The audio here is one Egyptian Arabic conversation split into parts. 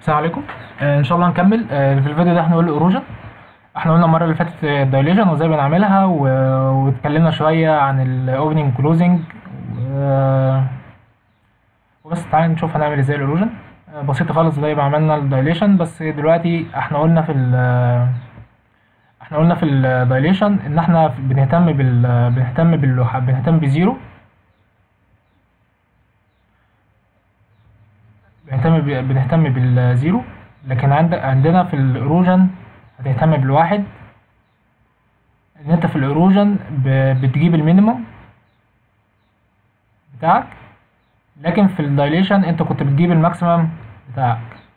السلام عليكم آه ان شاء الله هنكمل آه في الفيديو ده هنقول الايروجن احنا قلنا المره اللي فاتت الدايليشن وازاي بنعملها و- واتكلمنا شويه عن الاوبننج كلوزنج وبس تعالى نشوف هنعمل ازاي الايروجن آه بسيطه خالص زي ما عملنا الدايليشن بس دلوقتي احنا قلنا في ال احنا قلنا في الدايليشن ان احنا بنهتم بال بنهتم باللوحه بنهتم بزيرو بنهتم ب... بنهتم بالزيرو لكن عند... عندنا في الايروجن هتهتم بالواحد ان انت في الايروجن ب... بتجيب المينيمم بتاعك لكن في الدايليشن انت كنت بتجيب الماكسيمم بتاعك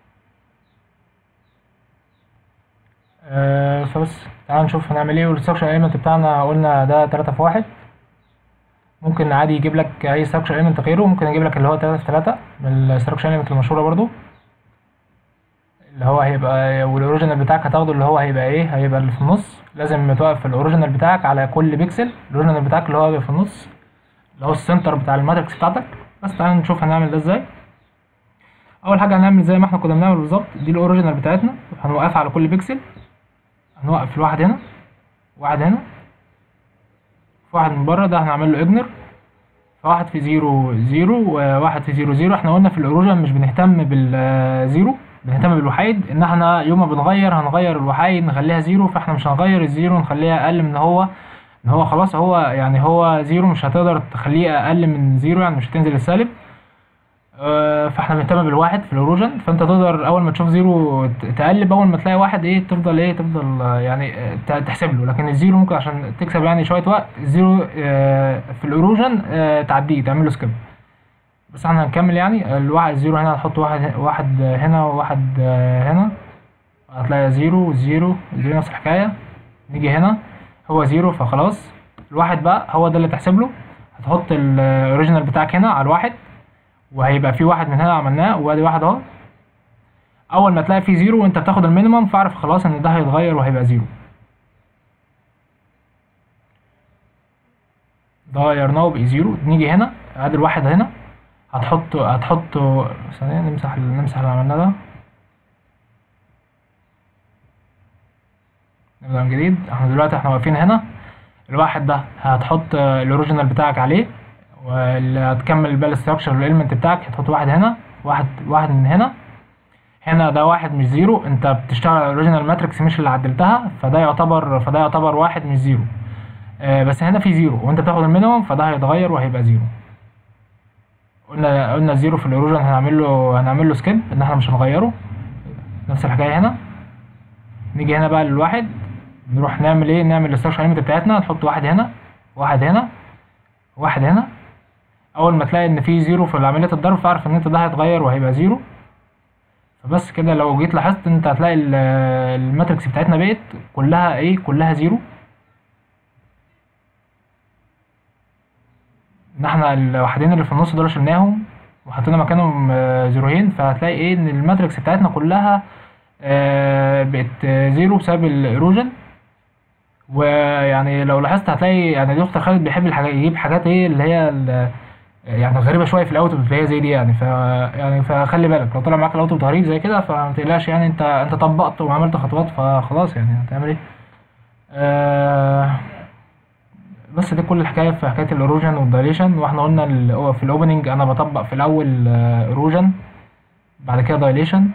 آه فبس تعال نشوف هنعمل ايه والستراكشر ايلمنت بتاعنا قلنا ده تلاتة في واحد ممكن عادي يجيب لك اي ستراكشر ايلمنت غيره ممكن يجيب لك اللي هو تلاتة في تلاتة من الستراكشر ايلمنت المشهورة برضو اللي هو هيبقى والاوريجينال بتاعك هتاخده اللي هو هيبقى ايه هيبقى اللي في النص لازم توقف الاوريجينال بتاعك على كل بيكسل الاوريجينال بتاعك اللي هو هيبقى في النص اللي هو السنتر بتاع الماتريكس بتاعتك بس تعالى نشوف هنعمل ده ازاي اول حاجه هنعمل زي ما احنا كنا بنعمل بالظبط دي الاوريجينال بتاعتنا هنوقفها على كل بيكسل هنوقف الواحد هنا واحد هنا في واحد من بره ده هنعمل له اجنر فواحد في زيرو زيرو وواحد في زيرو زيرو احنا قلنا في الاوروجن مش بنهتم بالزيرو بنهتم بالوحيد ان احنا يوم ما بنغير هنغير الوحيد نخليها زيرو فاحنا مش هنغير الزيرو نخليها اقل من هو ان هو خلاص هو يعني هو زيرو مش هتقدر تخليه اقل من زيرو يعني مش هتنزل السالب اه فاحنا بنهتم بالواحد في الاوروجن فانت تقدر اول ما تشوف زيرو ت- تقلب اول ما تلاقي واحد ايه تفضل ايه تفضل آه، يعني آه، ت- تحسب له لكن الزيرو ممكن عشان تكسب يعني شويه وقت الزيرو آه، في الاوروجن آه، تعديه تعمل له سكيب بس احنا هنكمل يعني الواحد الزيرو هنا هنحط واحد واحد هنا وواحد آه، هنا هتلاقي زيرو زيرو زيرو نفس الحكايه نيجي هنا هو زيرو فخلاص الواحد بقى هو ده اللي تحسب له هتحط الاوريجينال بتاعك هنا على الواحد وهيبقى في واحد من هنا عملناه وادي واحد اهو اول ما تلاقي في زيرو وانت بتاخد المينيمم فاعرف خلاص ان ده هيتغير وهيبقى زيرو ده غيرناه بقى زيرو نيجي هنا ادي الواحد هنا هتحط هتحط ثانية نمسح نمسح اللي عملناه ده نبدأ من جديد احنا دلوقتي احنا واقفين هنا الواحد ده هتحط الاوريجينال بتاعك عليه واللي هتكمل بقى الاستراكشر والاليمنت بتاعك هتحط واحد هنا واحد واحد من هنا هنا ده واحد مش زيرو انت بتشتغل على الاوريجينال ماتريكس مش اللي عدلتها فده يعتبر فده يعتبر واحد مش زيرو آه بس هنا في زيرو وانت بتاخد المينيمم فده هيتغير وهيبقى زيرو قلنا قلنا الزيرو في الاوريجن هنعمل له هنعمل له سكيب ان احنا مش هنغيره نفس الحكايه هنا نيجي هنا بقى للواحد نروح نعمل ايه نعمل الاستراكشر ايلمنت بتاعتنا نحط واحد هنا واحد هنا واحد هنا اول ما تلاقي ان في زيرو في عمليه الضرب فاعرف ان انت ده هيتغير وهيبقى زيرو فبس كده لو جيت لاحظت انت هتلاقي ال- الماتريكس بتاعتنا بقت كلها ايه كلها زيرو ان احنا الوحدين اللي في النص دول شلناهم وحطينا مكانهم آه، زيروهين فهتلاقي ايه ان الماتريكس بتاعتنا كلها آه، بقت آه، زيرو بسبب الايروجن ويعني لو لاحظت هتلاقي يعني دكتور خالد بيحب الحاجات يجيب حاجات ايه اللي هي ال- يعني غريبه شويه في الاوتبوت اللي هي زي دي يعني ف يعني فخلي بالك لو طلع معاك الاوتبوت غريب زي كده فما تقلقش يعني انت انت طبقت وعملت خطوات فخلاص يعني هتعمل ايه آه بس دي كل الحكايه في حكايه الايروجن والدايليشن واحنا قلنا ال- في الاوبننج انا بطبق في الاول ايروجن بعد كده دايليشن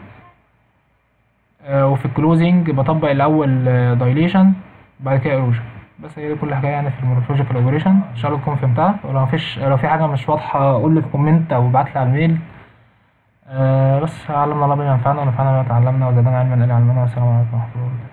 وفي الكلوزنج بطبق الاول دايليشن بعد كده ايروجن بس هي دي كل حاجه يعني في المورفولوجيكال اوبريشن ان شاء الله تكون فهمتها ولو مفيش لو في حاجه مش واضحه قول لي في كومنت او ابعت لي على الميل آه بس علمنا الله بما ينفعنا ونفعنا بما تعلمنا وزادنا علما الى علمنا والسلام عليكم ورحمه الله وبركاته